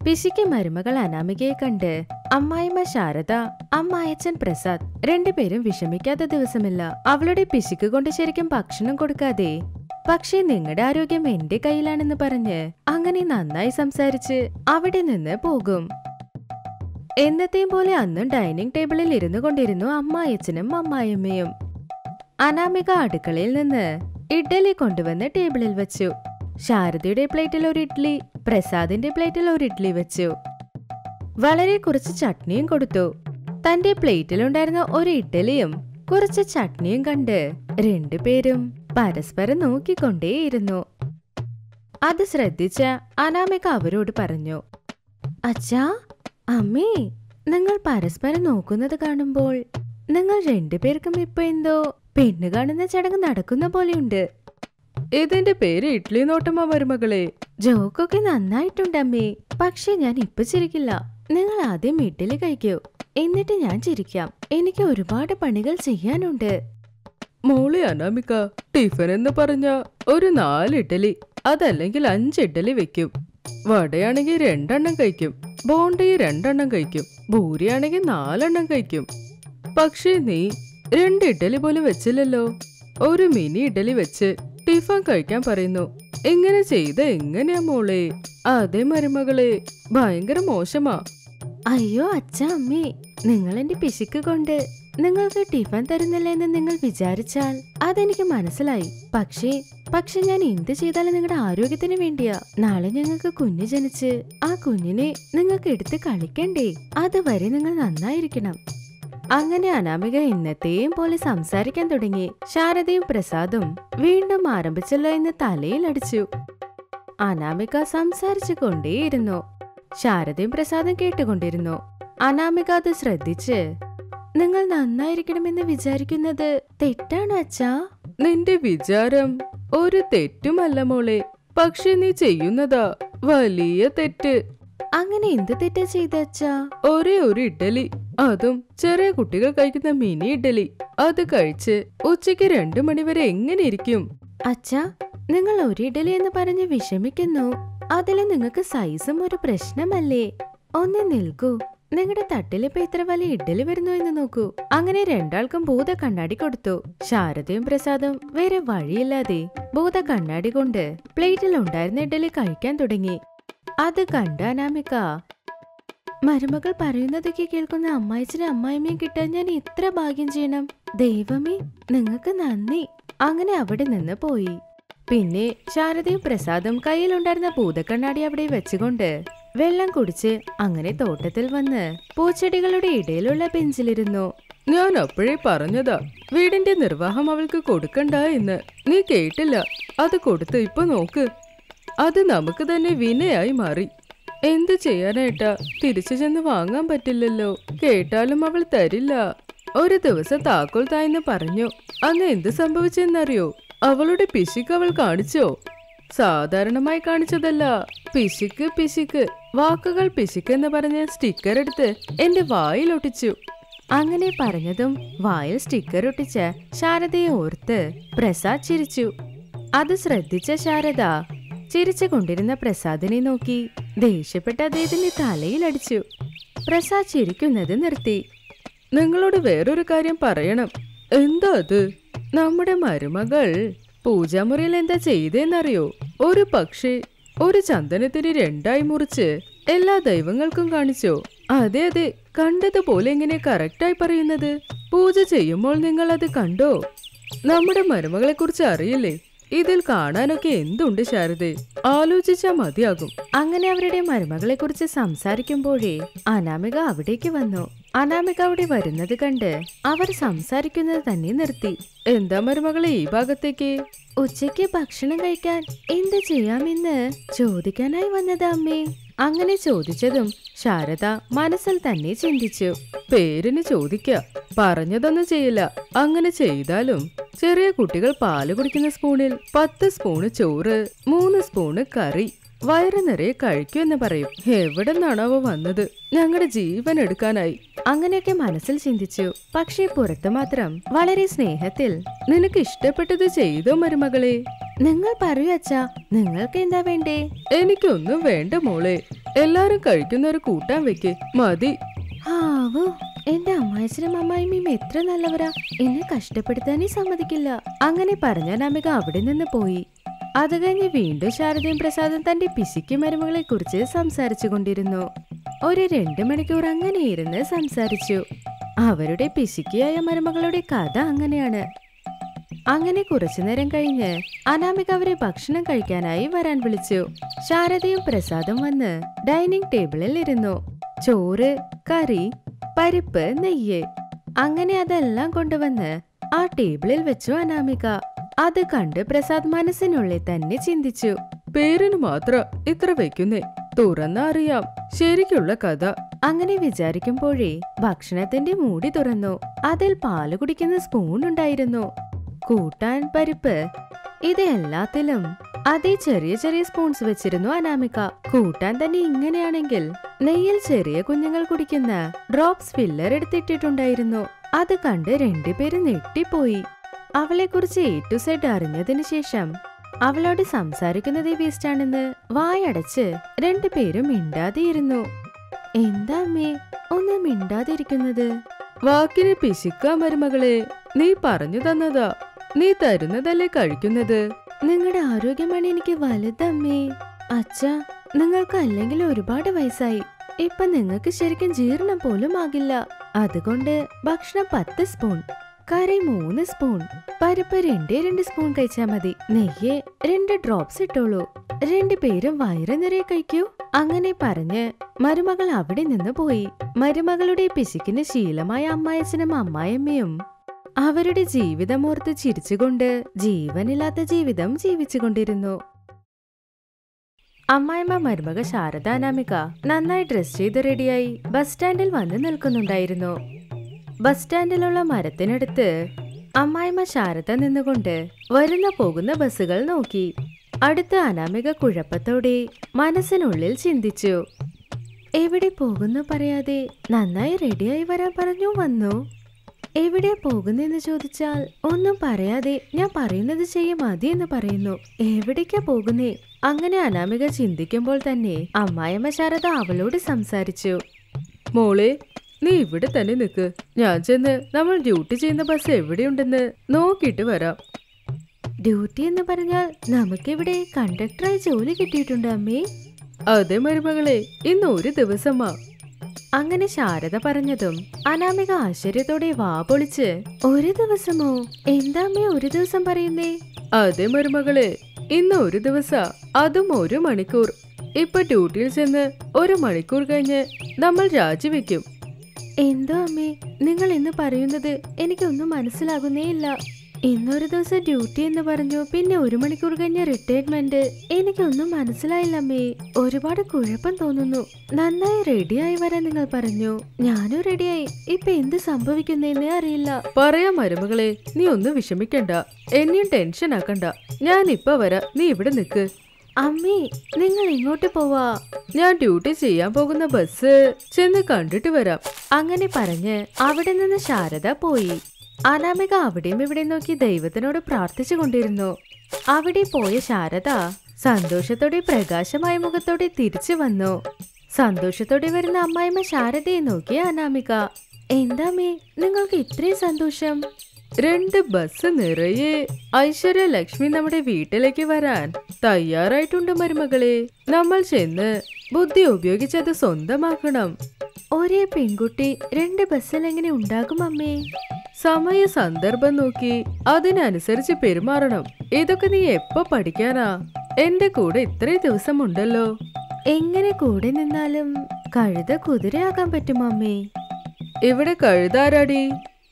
പിശിക്ക് മരുമകൾ അനാമികയെ കണ്ട് അമ്മായിമ്മ ശാരദ അമ്മായച്ചൻ പ്രസാദ് രണ്ടുപേരും വിഷമിക്കാത്ത ദിവസമില്ല അവളുടെ പിശിക്ക് കൊണ്ട് ശരിക്കും ഭക്ഷണം കൊടുക്കാതെ പക്ഷേ നിങ്ങളുടെ ആരോഗ്യം എന്റെ കയ്യിലാണെന്ന് പറഞ്ഞ് അങ്ങനെ നന്നായി സംസാരിച്ച് അവിടെ നിന്ന് പോകും എന്നത്തെയും പോലെ അന്നും ഡൈനിങ് ടേബിളിൽ ഇരുന്നു കൊണ്ടിരുന്നു അമ്മായച്ചനും അമ്മായിയമ്മയും അനാമിക അടുക്കളയിൽ നിന്ന് ഇഡ്ഡലി കൊണ്ടുവന്ന് ടേബിളിൽ വെച്ചു ശാരദയുടെ പ്ലേറ്റിൽ ഒരു ഇഡ്ഡലി പ്രസാദിന്റെ പ്ലേറ്റിൽ ഒരു ഇഡ്ഡലി വെച്ചു വളരെ കുറച്ച് ചട്നിയും കൊടുത്തു തന്റെ പ്ലേറ്റിലുണ്ടായിരുന്ന ഒരു ഇഡ്ഡലിയും കുറച്ച് ചട്നിയും കണ്ട് രണ്ടുപേരും പരസ്പരം നോക്കിക്കൊണ്ടേയിരുന്നു അത് ശ്രദ്ധിച്ച അനാമിക അവരോട് പറഞ്ഞു അച്ഛാ അമ്മേ നിങ്ങൾ പരസ്പരം നോക്കുന്നത് കാണുമ്പോൾ നിങ്ങൾ രണ്ടുപേർക്കും ഇപ്പൊ എന്തോ പെണ്ണ് കാണുന്ന ചടങ്ങ് നടക്കുന്ന പോലെയുണ്ട് ഇതിന്റെ പേര് ഇഡ്ലി നോട്ടമ്മ മരുമകളെ ജോക്കൊക്കെ നന്നായിട്ടുണ്ട് അമ്മേ പക്ഷെ ഞാൻ ഇപ്പൊ ചിരിക്കില്ല നിങ്ങൾ ആദ്യം ഇഡ്ഡലി കഴിക്കൂ എന്നിട്ട് ഞാൻ ചിരിക്കാം എനിക്ക് ഒരുപാട് പണികൾ ചെയ്യാനുണ്ട് മോളെ അനാമിക ടിഫിൻ എന്ന് പറഞ്ഞ ഒരു നാല് ഇഡ്ഡലി അതല്ലെങ്കിൽ അഞ്ച് ഇഡ്ഡലി വെക്കും വടയാണെങ്കിൽ രണ്ടെണ്ണം കഴിക്കും ബോണ്ടി രണ്ടെണ്ണം കഴിക്കും ഭൂരിയാണെങ്കിൽ നാലെണ്ണം കഴിക്കും പക്ഷേ നീ രണ്ട് ഇഡ്ഡലി പോലും വെച്ചില്ലല്ലോ ഒരു മിനി ഇഡ്ഡലി വെച്ച് ടിഫിൻ കഴിക്കാൻ പറയുന്നു ഇങ്ങനെ ചെയ്ത എങ്ങനെയാ മോളെ അതെ മരുമകളെ ഭയങ്കര മോശമാ അയ്യോ അച്ഛ അമ്മേ നിങ്ങൾ എന്റെ പിശുക്ക് കൊണ്ട് നിങ്ങൾക്ക് ടിഫൻ തരുന്നില്ല എന്ന് നിങ്ങൾ വിചാരിച്ചാൽ അതെനിക്ക് മനസ്സിലായി പക്ഷേ പക്ഷെ ഞാൻ എന്ത് ചെയ്താലും നിങ്ങളുടെ ആരോഗ്യത്തിന് വേണ്ടിയാ നാളെ ഞങ്ങൾക്ക് കുഞ്ഞ് ജനിച്ച് ആ കുഞ്ഞിനെ നിങ്ങൾക്ക് എടുത്ത് കളിക്കണ്ടേ അതുവരെ നിങ്ങൾ നന്നായിരിക്കണം അങ്ങനെ അനാമിക ഇന്നത്തെയും പോലെ സംസാരിക്കാൻ തുടങ്ങി ശാരദയും പ്രസാദും വീണ്ടും ആരംഭിച്ചല്ലോ എന്ന് തലയിൽ അടിച്ചു അനാമിക സംസാരിച്ചു കൊണ്ടേയിരുന്നു ശാരദയും പ്രസാദം കേട്ടുകൊണ്ടിരുന്നു അനാമിക അത് ശ്രദ്ധിച്ച് നിങ്ങൾ നന്നായിരിക്കണമെന്ന് വിചാരിക്കുന്നത് തെറ്റാണോ അച്ഛാ നിന്റെ വിചാരം ഒരു തെറ്റുമല്ല മോളെ പക്ഷെ നീ ചെയ്യുന്നതാ വലിയ തെറ്റ് അങ്ങനെ എന്ത് തെറ്റാ ചെയ്ത അച്ഛാ ഒരേ ഒരു ഇഡ്ഡലി അതും ചെറിയ കുട്ടികൾ കഴിക്കുന്ന മിനി ഇഡ്ഡലി അത് കഴിച്ച് ഉച്ചയ്ക്ക് രണ്ടു മണിവരെ എങ്ങനെ ഇരിക്കും അച്ഛാ നിങ്ങൾ ഒരു ഇഡലി എന്ന് പറഞ്ഞ് വിഷമിക്കുന്നു അതില് നിങ്ങൾക്ക് സൈസും ഒരു പ്രശ്നമല്ലേ ഒന്ന് നിൽക്കൂ നിങ്ങളുടെ തട്ടിലിപ്പോ ഇത്ര വലിയ ഇഡ്ഡലി വരുന്നു എന്ന് നോക്കൂ അങ്ങനെ രണ്ടാൾക്കും ഭൂത കണ്ണാടി കൊടുത്തു ശാരദയും പ്രസാദും വേറെ വഴിയില്ലാതെ ഭൂത കണ്ണാടി കൊണ്ട് പ്ലേറ്റിൽ ഉണ്ടായിരുന്ന ഇഡ്ഡലി കഴിക്കാൻ തുടങ്ങി അത് കണ്ട അനാമിക മരുമകൾ പറയുന്നതൊക്കെ കേൾക്കുന്ന അമ്മായിച്ചിനും അമ്മായിമ്മയും കിട്ടാൻ ഞാൻ ഇത്ര ഭാഗ്യം ചെയ്യണം ദൈവമേ നിങ്ങൾക്ക് നന്ദി അങ്ങനെ അവിടെ നിന്ന് പോയി പിന്നെ ശാരദയും പ്രസാദും കയ്യിലുണ്ടായിരുന്ന ഭൂതക്കണ്ണാടി അവിടെ വെച്ചുകൊണ്ട് വെള്ളം കുടിച്ച് അങ്ങനെ തോട്ടത്തിൽ വന്ന് പൂച്ചെടികളുടെ ഇടയിലുള്ള ബെഞ്ചിലിരുന്നു ഞാൻ അപ്പോഴേ പറഞ്ഞതാ വീടിന്റെ നിർവാഹം അവൾക്ക് കൊടുക്കണ്ട എന്ന് നീ കേട്ടില്ല അത് കൊടുത്ത് ഇപ്പൊ നോക്ക് അത് നമുക്ക് തന്നെ വിനയായി മാറി എന്ത് ചെയ്യാനായിട്ടാ തിരിച്ചു ചെന്ന് വാങ്ങാൻ പറ്റില്ലല്ലോ കേട്ടാലും അവൾ തരില്ല ഒരു ദിവസം താക്കോൽ തായെന്ന് പറഞ്ഞു അന്ന് എന്ത് സംഭവിച്ചെന്നറിയോ അവളുടെ പിശുക്ക് അവൾ കാണിച്ചോ സാധാരണമായി കാണിച്ചതല്ല പിശുക്ക് പിശുക്ക് വാക്കുകൾ പിശുക്ക് എന്ന് പറഞ്ഞ് സ്റ്റിക്കർ എടുത്ത് എന്റെ വായിലൊട്ടിച്ചു അങ്ങനെ പറഞ്ഞതും വായിൽ സ്റ്റിക്കർ ഒട്ടിച്ച ശാരദയെ ഓർത്ത് പ്രസാദ് ചിരിച്ചു അത് ശ്രദ്ധിച്ച ശാരദ ചിരിച്ചു കൊണ്ടിരുന്ന പ്രസാദിനെ നോക്കി ദേഷ്യപ്പെട്ട അദ്ദേഹത്തിന്റെ തലയിൽ അടിച്ചു പ്രസാദ് ചിരിക്കുന്നത് നിർത്തി നിങ്ങളോട് വേറൊരു കാര്യം പറയണം എന്താ അത് നമ്മുടെ മരുമകൾ പൂജാമുറിയിൽ എന്താ ചെയ്തേന്നറിയോ ഒരു പക്ഷേ ഒരു ചന്ദനത്തിന് രണ്ടായി മുറിച്ച് എല്ലാ ദൈവങ്ങൾക്കും കാണിച്ചോ അതെ അതെ കണ്ടതുപോലെ എങ്ങനെ കറക്റ്റായി പറയുന്നത് പൂജ ചെയ്യുമ്പോൾ നിങ്ങൾ അത് കണ്ടോ നമ്മുടെ മരുമകളെ കുറിച്ച് അറിയില്ലേ ഇതിൽ കാണാനൊക്കെ എന്തുണ്ട് ശാരദേ ആലോചിച്ചാ മതിയാകും അങ്ങനെ അവരുടെ മരുമകളെ കുറിച്ച് സംസാരിക്കുമ്പോഴേ അനാമിക അവിടേക്ക് വന്നു അനാമിക അവിടെ വരുന്നത് കണ്ട് അവർ സംസാരിക്കുന്നത് തന്നെ നിർത്തി എന്താ മരുമകളെ ഈ ഭാഗത്തേക്ക് ഉച്ചയ്ക്ക് ഭക്ഷണം കഴിക്കാൻ എന്ത് ചെയ്യാമെന്ന് ചോദിക്കാനായി വന്നത് അമ്മേ അങ്ങനെ ചോദിച്ചതും ശാരദ മനസ്സിൽ തന്നെ ചിന്തിച്ചു പേരിന് ചോദിക്ക പറഞ്ഞതൊന്നും ചെയ്യില്ല അങ്ങനെ ചെയ്താലും ചെറിയ കുട്ടികൾ പാല് കുടിക്കുന്ന സ്പൂണിൽ പത്ത് സ്പൂണ് ചോറ് മൂന്ന് സ്പൂണ് കറി വയറ് നിറയെ കഴിക്കുമെന്ന് പറയും എവിടെ നിന്നാണാവോ വന്നത് ഞങ്ങളുടെ ജീവൻ എടുക്കാനായി അങ്ങനെയൊക്കെ മനസ്സിൽ ചിന്തിച്ചു പക്ഷേ പുറത്ത് മാത്രം വളരെ സ്നേഹത്തിൽ നിനക്ക് ഇഷ്ടപ്പെട്ടത് ചെയ്തോ മരുമകളെ നിങ്ങൾ പറയൂ അച്ഛാ നിങ്ങൾക്ക് എന്താ വേണ്ടേ എനിക്കൊന്നും വേണ്ട മോളെ എല്ലാരും കഴിക്കുന്ന ഒരു കൂട്ടാൻ വെക്ക് മതി ഹാവു എന്റെ അമ്മായച്ചനും അമ്മായിമ്മയും എത്ര നല്ലവരാ എന്നെ കഷ്ടപ്പെടുത്താനേ സമ്മതിക്കില്ല അങ്ങനെ പറഞ്ഞ അനാമിക അവിടെ നിന്ന് പോയി അത് കഴിഞ്ഞ് വീണ്ടും ശാരദയും പ്രസാദും തന്റെ പിശുക്കി മരുമകളെ കുറിച്ച് സംസാരിച്ചു കൊണ്ടിരുന്നു ഒരു രണ്ടു മണിക്കൂർ അങ്ങനെ ഇരുന്ന് സംസാരിച്ചു അവരുടെ പിശുക്കിയായ മരുമകളുടെ കഥ അങ്ങനെയാണ് അങ്ങനെ കുറച്ചു നേരം കഴിഞ്ഞ് അനാമിക അവരെ ഭക്ഷണം കഴിക്കാനായി വരാൻ വിളിച്ചു ശാരദയും പ്രസാദും വന്ന് ഡൈനിങ് ടേബിളിൽ ഇരുന്നു ചോറ് കറി പരിപ്പ് നെയ്യ് അങ്ങനെ അതെല്ലാം കൊണ്ടുവന്ന് ആ ടേബിളിൽ വെച്ചു അനാമിക അത് കണ്ട് പ്രസാദ് മനസ്സിനുള്ളിൽ തന്നെ ചിന്തിച്ചു പേരിന് മാത്ര ഇത്ര വെക്കുന്നേ തുറന്നാ അറിയാം ശരിക്കുള്ള കഥ അങ്ങനെ വിചാരിക്കുമ്പോഴേ ഭക്ഷണത്തിന്റെ മൂടി തുറന്നു അതിൽ പാല് കുടിക്കുന്ന സ്പൂൺ ഉണ്ടായിരുന്നു കൂട്ടാൻ പരിപ്പ് ഇത് എല്ലാത്തിലും അതേ ചെറിയ ചെറിയ സ്പൂൺസ് വെച്ചിരുന്നു അനാമിക കൂട്ടാൻ തന്നെ ഇങ്ങനെയാണെങ്കിൽ നെയ്യിൽ ചെറിയ കുഞ്ഞുങ്ങൾ കുടിക്കുന്ന ഡ്രോപ്സ് ഫില്ലർ എടുത്തിട്ടിട്ടുണ്ടായിരുന്നു അത് കണ്ട് രണ്ടുപേരും ഞെട്ടിപ്പോയി അവളെ കുറിച്ച് എ ടു സെഡ് അറിഞ്ഞതിന് ശേഷം അവളോട് സംസാരിക്കുന്നതേ വേസ്റ്റാണെന്ന് വായടച്ച് രണ്ടുപേരും മിണ്ടാതെയിരുന്നു എന്താ അമ്മേ ഒന്നും മിണ്ടാതിരിക്കുന്നത് വാക്കിന് പിശുക്കാ മരുമകളെ നീ പറഞ്ഞു തന്നതാ നീ തരുന്നതല്ലേ കഴിക്കുന്നത് നിങ്ങളുടെ ആരോഗ്യമാണ് എനിക്ക് വലുതമ്മേ അച്ഛാ നിങ്ങൾക്ക് അല്ലെങ്കിൽ ഒരുപാട് വയസ്സായി ഇപ്പൊ നിങ്ങൾക്ക് ശരിക്കും ജീർണം പോലും ആകില്ല അതുകൊണ്ട് ഭക്ഷണം പത്ത് സ്പൂൺ കറി മൂന്ന് സ്പൂൺ പരിപ്പ് രണ്ടേ രണ്ട് സ്പൂൺ കഴിച്ചാ മതി നെയ്യ് രണ്ട് ഡ്രോപ്സ് ഇട്ടോളൂ രണ്ടു പേരും വയറ് നിറയെ കഴിക്കൂ അങ്ങനെ പറഞ്ഞ് മരുമകൾ അവിടെ നിന്ന് പോയി മരുമകളുടെ പിശുക്കിന് ശീലമായ അമ്മായച്ചനും അമ്മായിയമ്മയും അവരുടെ ജീവിതമോർത്ത് ചിരിച്ചുകൊണ്ട് ജീവനില്ലാത്ത ജീവിതം ജീവിച്ചുകൊണ്ടിരുന്നു അമ്മായിമ്മ മരുമക ശാരദ അനാമിക നന്നായി ഡ്രസ് ചെയ്ത് റെഡിയായി ബസ് സ്റ്റാൻഡിൽ വന്ന് നിൽക്കുന്നുണ്ടായിരുന്നു ബസ് സ്റ്റാൻഡിലുള്ള മരത്തിനടുത്ത് അമ്മായിമ്മ ശാരദ നിന്നുകൊണ്ട് വരുന്ന പോകുന്ന ബസ്സുകൾ നോക്കി അടുത്ത അനാമിക കുഴപ്പത്തോടെ മനസ്സിനുള്ളിൽ ചിന്തിച്ചു എവിടെ പോകുന്നു പറയാതെ നന്നായി റെഡിയായി വരാൻ പറഞ്ഞു വന്നു എവിടെയാ പോകുന്നെന്ന് ചോദിച്ചാൽ ഒന്നും പറയാതെ ഞാൻ പറയുന്നത് ചെയ്യ മതി എന്ന് പറയുന്നു എവിടേക്കാ പോകുന്നേ അങ്ങനെ അനാമിക ചിന്തിക്കുമ്പോൾ തന്നെ അമ്മായിമ്മ ശാരദ അവളോട് സംസാരിച്ചു മോളെ നീ ഇവിടെ തന്നെ നിൽക്ക് ഞാൻ ചെന്ന് നമ്മൾ ഡ്യൂട്ടി ചെയ്യുന്ന ബസ് എവിടെയുണ്ടെന്ന് നോക്കിയിട്ട് വരാം ഡ്യൂട്ടി എന്ന് പറഞ്ഞാൽ നമുക്കിവിടെ കണ്ടക്ടറായി ജോലി കിട്ടിയിട്ടുണ്ട് അമ്മേ അതെ മരുമകളെ ഇന്ന് ഒരു ദിവസമാ അങ്ങനെ ശാരദ പറഞ്ഞതും അനാമിക ആശ്ചര്യത്തോടെ വാ പൊളിച്ച് ഒരു ദിവസമോ എന്താ അമ്മേ ഒരു ദിവസം പറയുന്നേ അതെ മരുമകളെ ഇന്ന് ഒരു ദിവസ അതും ഒരു മണിക്കൂർ ഇപ്പൊ ഡ്യൂട്ടിയിൽ ചെന്ന് ഒരു മണിക്കൂർ കഴിഞ്ഞ് നമ്മൾ രാജിവെക്കും എന്തോ അമ്മേ നിങ്ങൾ ഇന്ന് പറയുന്നത് എനിക്കൊന്നും മനസ്സിലാകുന്നേ ഇല്ല ഇന്നൊരു ദിവസം ഡ്യൂട്ടി എന്ന് പറഞ്ഞു പിന്നെ ഒരു മണിക്കൂർ കഴിഞ്ഞ റിട്ടയർമെന്റ് എനിക്കൊന്നും മനസ്സിലായില്ല അമ്മേ ഒരുപാട് കുഴപ്പം തോന്നുന്നു നന്നായി റെഡിയായി വരാൻ നിങ്ങൾ പറഞ്ഞു ഞാനും റെഡിയായി ഇപ്പൊ എന്ത് സംഭവിക്കുന്നേന്നേ അറിയില്ല പറയാം മരുമകളെ നീ ഒന്നും വിഷമിക്കണ്ട എന്നെയും ടെൻഷൻ ആക്കണ്ട ഞാൻ ഇപ്പൊ വരാം നീ ഇവിടെ നിൽക്ക് അമ്മേ നിങ്ങൾ എങ്ങോട്ട് പോവാ ഞാൻ ഡ്യൂട്ടി ചെയ്യാൻ പോകുന്ന ബസ് ചെന്ന് കണ്ടിട്ട് വരാം അങ്ങനെ പറഞ്ഞ് അവിടെ നിന്ന് ശാരദ പോയി അനാമിക അവിടെയും ഇവിടെ നോക്കി ദൈവത്തിനോട് പ്രാർത്ഥിച്ചു കൊണ്ടിരുന്നു അവിടെ പോയ ശാരദ സന്തോഷത്തോടെ പ്രകാശമായ മുഖത്തോടെ തിരിച്ചു വന്നു സന്തോഷത്തോടെ വരുന്ന അമ്മായിമ്മ ശാരദയെ നോക്കി അനാമിക എന്താമേ നിങ്ങൾക്ക് ഇത്രയും സന്തോഷം രണ്ട് ബസ് നിറയെ ഐശ്വര്യ ലക്ഷ്മി നമ്മുടെ വീട്ടിലേക്ക് വരാൻ തയ്യാറായിട്ടുണ്ട് മരുമകളെ നമ്മൾ ചെന്ന് ബുദ്ധി ഉപയോഗിച്ചത് സ്വന്തമാക്കണം ഒരേ പെൺകുട്ടി രണ്ട് ബസ്സിൽ എങ്ങനെ ഉണ്ടാകും അമ്മേ സമയ സന്ദർഭം നോക്കി അതിനനുസരിച്ച് പെരുമാറണം ഇതൊക്കെ നീ എപ്പോ പഠിക്കാനാ എന്റെ കൂടെ ഇത്രയും ദിവസം ഉണ്ടല്ലോ എങ്ങനെ കൂടെ നിന്നാലും കഴുത കുതിരയാകാൻ പറ്റുമോ അമ്മേ ഇവിടെ കഴുതാരാടി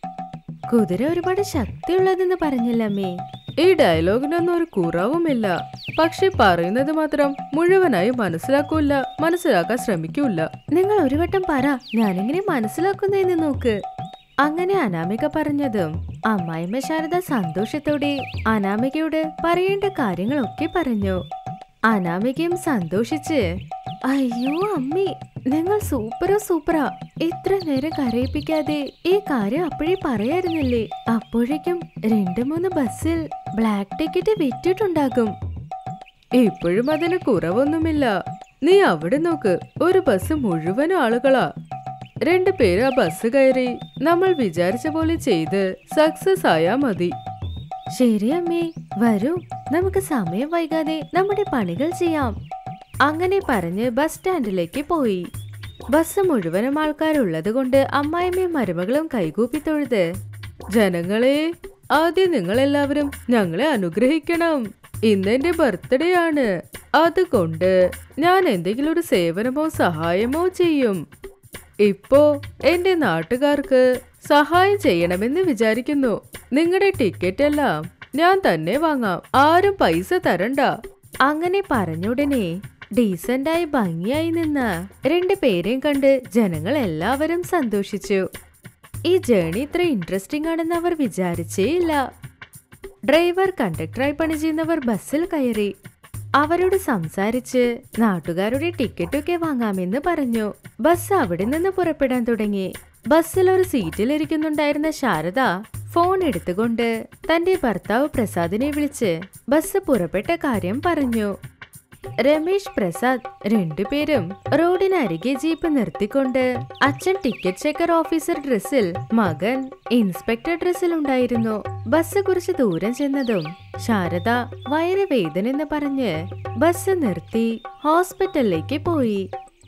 കുതിര ഒരുപാട് ശക്തിയുള്ളതെന്ന് പറഞ്ഞില്ല അമ്മേ ഈ ഡയലോഗിനൊന്നും ഒരു കുറവുമില്ല പക്ഷെ പറയുന്നത് മാത്രം മുഴുവനായി മനസ്സിലാക്കൂല മനസ്സിലാക്കാൻ ശ്രമിക്കൂല നിങ്ങൾ ഒരു വട്ടം പറ ഞാനെങ്ങനെ മനസ്സിലാക്കുന്നതെന്ന് നോക്ക് അങ്ങനെ അനാമിക പറഞ്ഞതും അമ്മായിമ്മ ശാരദ സന്തോഷത്തോടെ അനാമികയോട് പറയേണ്ട കാര്യങ്ങളൊക്കെ പറഞ്ഞു അനാമികയും സന്തോഷിച്ച് അയ്യോ അമ്മേ നിങ്ങൾ സൂപ്പറോ സൂപ്പറാ ഇത്ര നേരം കരയിപ്പിക്കാതെ ഈ കാര്യം അപ്പോഴേ പറയായിരുന്നില്ലേ അപ്പോഴേക്കും രണ്ടു മൂന്ന് ബസ്സിൽ ബ്ലാക്ക് ടിക്കറ്റ് വിറ്റിട്ടുണ്ടാകും ഇപ്പോഴും അതിന് കുറവൊന്നുമില്ല നീ അവിടെ നോക്ക് ഒരു ബസ് മുഴുവൻ ആളുകളാ രണ്ടു പേര് ആ ബസ് കയറി നമ്മൾ വിചാരിച്ച പോലെ ചെയ്ത് സക്സസ് ആയാ മതി ശരി അമ്മേ വരൂ നമുക്ക് സമയം വൈകാതെ നമ്മുടെ പണികൾ ചെയ്യാം അങ്ങനെ പറഞ്ഞ് ബസ് സ്റ്റാൻഡിലേക്ക് പോയി ബസ് മുഴുവനും ആൾക്കാരുള്ളത് കൊണ്ട് അമ്മായിമ്മയും മരുമകളും കൈകൂപ്പി തൊഴുത് ജനങ്ങളെ ആദ്യം നിങ്ങൾ എല്ലാവരും ഞങ്ങളെ അനുഗ്രഹിക്കണം ഇന്ന് എന്റെ ബർത്ത്ഡേ ആണ് അതുകൊണ്ട് ഞാൻ എന്തെങ്കിലും ഒരു സേവനമോ സഹായമോ ചെയ്യും ഇപ്പോ എന്റെ നാട്ടുകാർക്ക് സഹായം ചെയ്യണമെന്ന് വിചാരിക്കുന്നു നിങ്ങളുടെ ടിക്കറ്റ് എല്ലാം ഞാൻ തന്നെ വാങ്ങാം ആരും പൈസ തരണ്ട അങ്ങനെ പറഞ്ഞുടനെ ഡീസന്റായി ഭംഗിയായി നിന്ന് രണ്ടു പേരെയും കണ്ട് ജനങ്ങൾ എല്ലാവരും സന്തോഷിച്ചു ഈ ജേണി ഇത്ര ഇൻട്രസ്റ്റിംഗ് ആണെന്ന് അവർ വിചാരിച്ചേയില്ല ഡ്രൈവർ കണ്ടക്ടറായി പണി ചെയ്യുന്നവർ ബസ്സിൽ കയറി അവരോട് സംസാരിച്ച് നാട്ടുകാരുടെ ടിക്കറ്റൊക്കെ വാങ്ങാമെന്ന് പറഞ്ഞു ബസ് അവിടെ നിന്ന് പുറപ്പെടാൻ തുടങ്ങി ബസ്സിൽ ഒരു സീറ്റിലിരിക്കുന്നുണ്ടായിരുന്ന ശാരദ ഫോൺ എടുത്തുകൊണ്ട് തന്റെ ഭർത്താവ് പ്രസാദിനെ വിളിച്ച് ബസ് പുറപ്പെട്ട കാര്യം പറഞ്ഞു രമേശ് പ്രസാദ് രണ്ടുപേരും റോഡിനരികെ ജീപ്പ് നിർത്തിക്കൊണ്ട് അച്ഛൻ ടിക്കറ്റ് ചെക്കർ ഓഫീസർ ഡ്രസ്സിൽ മകൻ ഇൻസ്പെക്ടർ ഡ്രസ്സിൽ ഉണ്ടായിരുന്നു ബസ് കുറച്ച് ദൂരം ചെന്നതും ശാരദ വയറ് വേദന എന്ന് പറഞ്ഞ് ബസ് നിർത്തി ഹോസ്പിറ്റലിലേക്ക് പോയി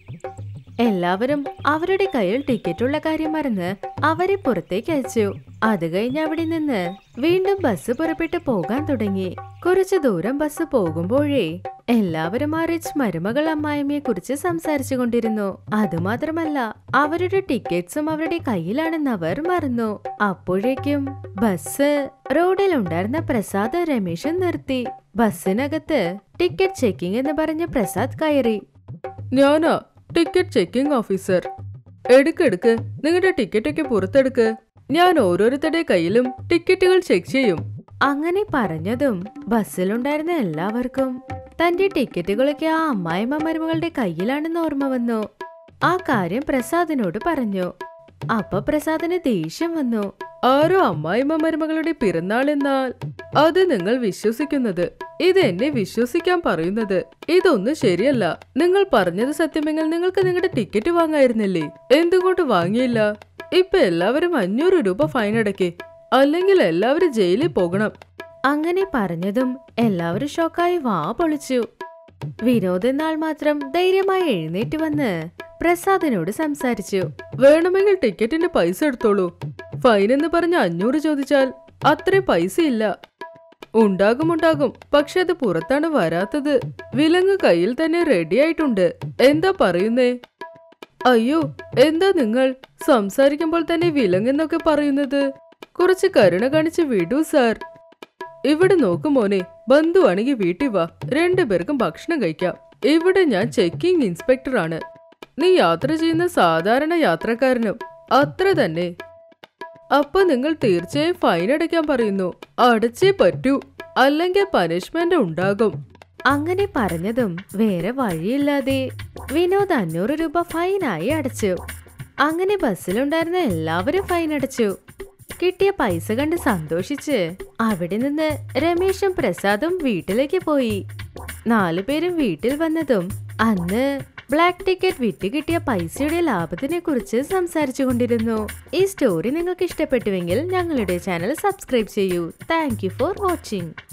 എല്ലാവരും അവരുടെ കയ്യിൽ ടിക്കറ്റുള്ള കാര്യം മറന്ന് അവരെ പുറത്തേക്ക് അയച്ചു അത് കഴിഞ്ഞ് അവിടെ നിന്ന് വീണ്ടും ബസ് പുറപ്പെട്ട് പോകാൻ തുടങ്ങി കുറച്ചു ദൂരം ബസ് പോകുമ്പോഴേ എല്ലാവരും ആ റിച്ച് മരുമകൾ അമ്മായിമ്മയെ കുറിച്ച് സംസാരിച്ചു കൊണ്ടിരുന്നു അതുമാത്രമല്ല അവരുടെ ടിക്കറ്റ്സും അവരുടെ കയ്യിലാണെന്ന് അവർ മറന്നു അപ്പോഴേക്കും ബസ് റോഡിലുണ്ടായിരുന്ന പ്രസാദ് രമേശും നിർത്തി ബസ്സിനകത്ത് ടിക്കറ്റ് ചെക്കിംഗ് എന്ന് പറഞ്ഞ് പ്രസാദ് കയറി ഞാനാ ടിക്കറ്റ് ചെക്കിംഗ് ഓഫീസർ എടുക്കെടുക്ക് നിങ്ങളുടെ ടിക്കറ്റൊക്കെ പുറത്തെടുക്ക് ഞാൻ ഓരോരുത്തരുടെ കയ്യിലും ടിക്കറ്റുകൾ ചെക്ക് ചെയ്യും അങ്ങനെ പറഞ്ഞതും ബസ്സിലുണ്ടായിരുന്ന എല്ലാവർക്കും തന്റെ ടിക്കറ്റുകളൊക്കെ ആ അമ്മായിമ്മ മരുമകളുടെ കയ്യിലാണെന്ന് ഓർമ്മ വന്നു ആ കാര്യം പ്രസാദിനോട് പറഞ്ഞു അപ്പൊ പ്രസാദിന് ദേഷ്യം വന്നു ആരോ അമ്മായിമ്മ മരുമകളുടെ പിറന്നാൾ എന്നാൽ അത് നിങ്ങൾ വിശ്വസിക്കുന്നത് ഇത് എന്നെ വിശ്വസിക്കാൻ പറയുന്നത് ഇതൊന്നും ശരിയല്ല നിങ്ങൾ പറഞ്ഞത് സത്യമെങ്കിൽ നിങ്ങൾക്ക് നിങ്ങളുടെ ടിക്കറ്റ് വാങ്ങായിരുന്നില്ലേ എന്തുകൊണ്ട് വാങ്ങിയില്ല ഇപ്പൊ എല്ലാവരും അഞ്ഞൂറ് രൂപ ഫൈൻ അടക്കേ അല്ലെങ്കിൽ എല്ലാവരും ജയിലിൽ പോകണം അങ്ങനെ പറഞ്ഞതും എല്ലാവരും ഷോക്കായി വാ പൊളിച്ചു വിനോദ് എന്നാൾ മാത്രം ധൈര്യമായി എഴുന്നേറ്റ് വന്ന് പ്രസാദിനോട് സംസാരിച്ചു വേണമെങ്കിൽ ടിക്കറ്റിന്റെ പൈസ എടുത്തോളൂ ഫൈൻ എന്ന് പറഞ്ഞ് അഞ്ഞൂറ് ചോദിച്ചാൽ അത്രയും പൈസ ഇല്ല ഉണ്ടാകും ഉണ്ടാകും പക്ഷെ അത് പുറത്താണ് വരാത്തത് വിലങ്ങ് കയ്യിൽ തന്നെ റെഡി ആയിട്ടുണ്ട് എന്താ പറയുന്നേ അയ്യോ എന്താ നിങ്ങൾ സംസാരിക്കുമ്പോൾ തന്നെ വിലങ്ങെന്നൊക്കെ പറയുന്നത് കുറച്ച് കരുണ കാണിച്ച് വിടൂ സാർ ഇവിടെ നോക്ക് മോനെ ബന്ധുവാണെങ്കിൽ വീട്ടിൽ വാ രണ്ടുപേർക്കും ഭക്ഷണം കഴിക്കാം ഇവിടെ ഞാൻ ചെക്കിംഗ് ഇൻസ്പെക്ടറാണ് നീ യാത്ര ചെയ്യുന്ന സാധാരണ യാത്രക്കാരനും അത്ര തന്നെ അപ്പൊ നിങ്ങൾ തീർച്ചയായും ഫൈൻ അടയ്ക്കാൻ പറയുന്നു അടച്ചേ പറ്റൂ അല്ലെങ്കിൽ പനിഷ്മെന്റ് ഉണ്ടാകും അങ്ങനെ പറഞ്ഞതും വേറെ വഴിയില്ലാതെ വിനോദ് അഞ്ഞൂറ് രൂപ ഫൈനായി അടച്ചു അങ്ങനെ ബസ്സിലുണ്ടായിരുന്ന എല്ലാവരും ഫൈൻ അടച്ചു കിട്ടിയ പൈസ കണ്ട് സന്തോഷിച്ച് അവിടെ നിന്ന് രമേശും പ്രസാദും വീട്ടിലേക്ക് പോയി നാലുപേരും വീട്ടിൽ വന്നതും അന്ന് ബ്ലാക്ക് ടിക്കറ്റ് വിറ്റ് കിട്ടിയ പൈസയുടെ ലാഭത്തിനെ കുറിച്ച് സംസാരിച്ചു കൊണ്ടിരുന്നു ഈ സ്റ്റോറി നിങ്ങൾക്ക് ഇഷ്ടപ്പെട്ടുവെങ്കിൽ ഞങ്ങളുടെ ചാനൽ സബ്സ്ക്രൈബ് ചെയ്യൂ താങ്ക് യു ഫോർ വാച്ചിങ്